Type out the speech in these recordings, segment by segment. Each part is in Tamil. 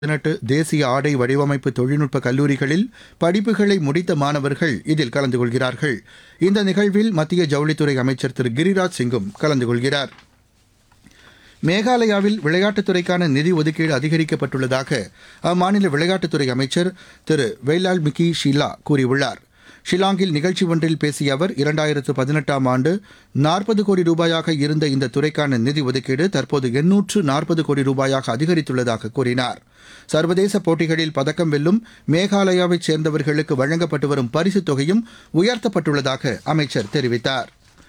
பதினெட்டு தேசிய ஆடை வடிவமைப்பு தொழில்நுட்ப கல்லூரிகளில் படிப்புகளை முடித்த மாணவர்கள் இதில் கலந்து கொள்கிறார்கள் இந்த நிகழ்வில் மத்திய ஜவுளித்துறை அமைச்சர் திரு கிரிராஜ் சிங்கும் கலந்து கொள்கிறார் மேகாலயாவில் விளையாட்டுத்துறைக்கான நிதி ஒதுக்கீடு அதிகரிக்கப்பட்டுள்ளதாக அம்மாநில விளையாட்டுத்துறை அமைச்சர் திரு வெய்லால் மிக்கி ஷிலா கூறியுள்ளார் ஷில்லாங்கில் நிகழ்ச்சி ஒன்றில் பேசிய அவர் இரண்டாயிரத்து பதினெட்டாம் ஆண்டு நாற்பது கோடி ரூபாயாக இருந்த இந்த துறைக்கான நிதி ஒதுக்கீடு தற்போது எண்ணூற்று நாற்பது கோடி ரூபாயாக அதிகரித்துள்ளதாக கூறினார் சர்வதேச போட்டிகளில் பதக்கம் வெல்லும் மேகாலயாவைச் சேர்ந்தவர்களுக்கு வழங்கப்பட்டு வரும் பரிசுத் தொகையும் உயர்த்தப்பட்டுள்ளதாக அமைச்சர் தெரிவித்தார்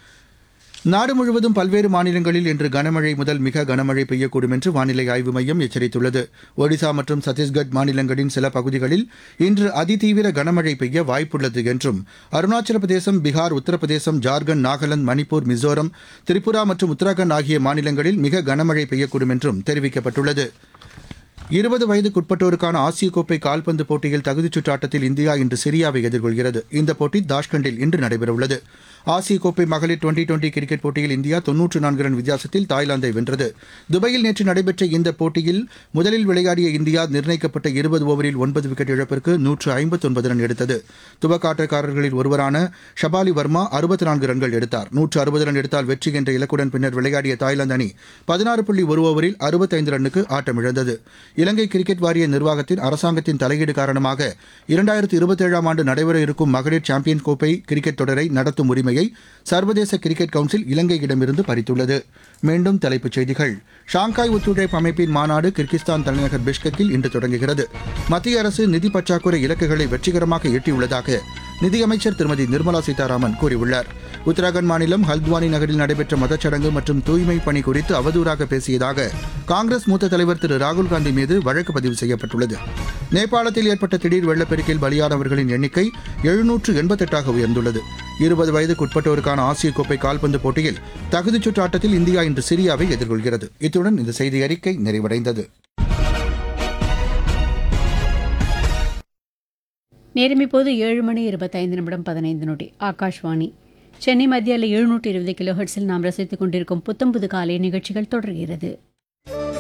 நாடு முழுவதும் பல்வேறு மாநிலங்களில் இன்று கனமழை முதல் மிக கனமழை பெய்யக்கூடும் என்று வானிலை ஆய்வு மையம் எச்சரித்துள்ளது ஒடிசா மற்றும் சத்தீஸ்கட் மாநிலங்களின் சில பகுதிகளில் இன்று அதிதீவிர கனமழை பெய்ய வாய்ப்புள்ளது என்றும் அருணாச்சல பிரதேசம் பீகார் உத்தரப்பிரதேசம் ஜார்க்கண்ட் நாகாலாந்து மணிப்பூர் மிசோரம் திரிபுரா மற்றும் உத்தராகண்ட் ஆகிய மாநிலங்களில் மிக கனமழை பெய்யக்கூடும் என்றும் தெரிவிக்கப்பட்டுள்ளது இருபது வயதுக்குட்பட்டோருக்கான ஆசிய கோப்பை கால்பந்து போட்டியில் தகுதிச் சுற்று ஆட்டத்தில் இந்தியா இன்று சிரியாவை எதிர்கொள்கிறது இந்த போட்டி தாஷ்கண்டில் இன்று நடைபெறவுள்ளது ஆசிய கோப்பை மகளிர் டுவெண்டி டுவெண்டி கிரிக்கெட் போட்டியில் இந்தியா தொன்னூற்று நான்கு ரன் வித்தியாசத்தில் தாய்லாந்தை வென்றது துபாயில் நேற்று நடைபெற்ற இந்த போட்டியில் முதலில் விளையாடிய இந்தியா நிர்ணயிக்கப்பட்ட இருபது ஓவரில் ஒன்பது விக்கெட் இழப்பிற்கு நூற்று ஐம்பத்தொன்பது ரன் எடுத்தது துவக்க ஆட்டக்காரர்களில் ஒருவரான ஷபாலி வர்மா அறுபத்தி நான்கு ரன்கள் எடுத்தார் நூற்று அறுபது ரன் எடுத்தால் வெற்றி என்ற இலக்குடன் பின்னர் விளையாடிய தாய்லாந்து அணி பதினாறு புள்ளி ஒரு ஓவரில் அறுபத்தைந்து ரன்னுக்கு ஆட்டமிழந்தது இலங்கை கிரிக்கெட் வாரிய நிர்வாகத்தின் அரசாங்கத்தின் தலையீடு காரணமாக இரண்டாயிரத்து இருபத்தேழாம் ஆண்டு நடைபெற இருக்கும் மகளிர் சாம்பியன் கோப்பை கிரிக்கெட் தொடரை நடத்தும் உரிமையை சர்வதேச கிரிக்கெட் கவுன்சில் இலங்கையிடமிருந்து பறித்துள்ளது மீண்டும் தலைப்புச் செய்திகள் ஷாங்காய் ஒத்துழைப்பு அமைப்பின் மாநாடு கிர்கிஸ்தான் தலைநகர் பிஷ்கெக்கில் இன்று தொடங்குகிறது மத்திய அரசு நிதி பற்றாக்குறை இலக்குகளை வெற்றிகரமாக எட்டியுள்ளதாக நிதியமைச்சர் திருமதி நிர்மலா சீதாராமன் கூறியுள்ளார் உத்தராகண்ட் மாநிலம் ஹல்த்வானி நகரில் நடைபெற்ற மதச்சடங்கு மற்றும் தூய்மை பணி குறித்து அவதூறாக பேசியதாக காங்கிரஸ் மூத்த தலைவர் திரு ராகுல் காந்தி மீது வழக்கு பதிவு செய்யப்பட்டுள்ளது நேபாளத்தில் ஏற்பட்ட திடீர் வெள்ளப்பெருக்கில் பலியானவர்களின் எண்ணிக்கை எழுநூற்று எண்பத்தெட்டாக உயர்ந்துள்ளது இருபது வயதுக்குட்பட்டோருக்கான ஆசிய கோப்பை கால்பந்து போட்டியில் தகுதிச் சுற்று ஆட்டத்தில் இந்தியா இன்று சிரியாவை எதிர்கொள்கிறது இத்துடன் இந்த செய்தி அறிக்கை நிறைவடைந்தது நேரம் இப்போது ஏழு மணி இருபத்தைந்து நிமிடம் பதினைந்து நொடி ஆகாஷ்வாணி சென்னை மத்தியில் எழுநூற்றி இருபது கிலோ ஹெர்ட்ஸில் நாம் ரசித்துக் கொண்டிருக்கும் புத்தம்புது காலை நிகழ்ச்சிகள் தொடர்கிறது